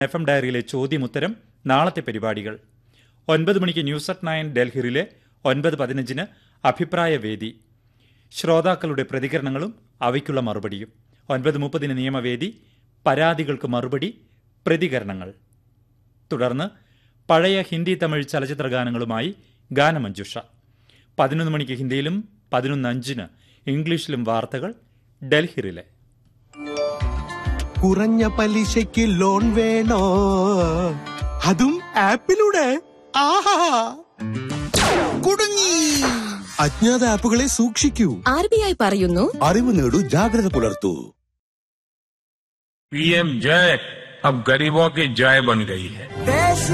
F M ഡയറിയിലെ ചോദ്യമുത്തരം നാളത്തെ പരിപാടികൾ ഒൻപത് മണിക്ക് ന്യൂസ് അറ്റ് നയൻ ഡൽഹിയിലെ ഒൻപത് പതിനഞ്ചിന് അഭിപ്രായ വേദി ശ്രോതാക്കളുടെ പ്രതികരണങ്ങളും അവയ്ക്കുള്ള മറുപടിയും ഒൻപത് മുപ്പതിന് നിയമവേദി പരാതികൾക്ക് മറുപടി പ്രതികരണങ്ങൾ തുടർന്ന് പഴയ ഹിന്ദി തമിഴ് ചലച്ചിത്ര ഗാനങ്ങളുമായി ഗാനമഞ്ജുഷ പതിനൊന്ന് മണിക്ക് ഹിന്ദിയിലും പതിനൊന്ന് അഞ്ചിന് ഇംഗ്ലീഷിലും വാർത്തകൾ ഡൽഹിയിലെ കുറഞ്ഞ പലിശയ്ക്ക് ലോൺ വേണോ അതും ആപ്പിലൂടെ ആഹാ കുടുങ്ങി അജ്ഞാത ആപ്പുകളെ സൂക്ഷിക്കൂ ആർ ബി ഐ പറയുന്നു അറിവ് നേടൂ ജാഗ്രത പുലർത്തൂ पीएम जय अब गरीबों की जय बन गई है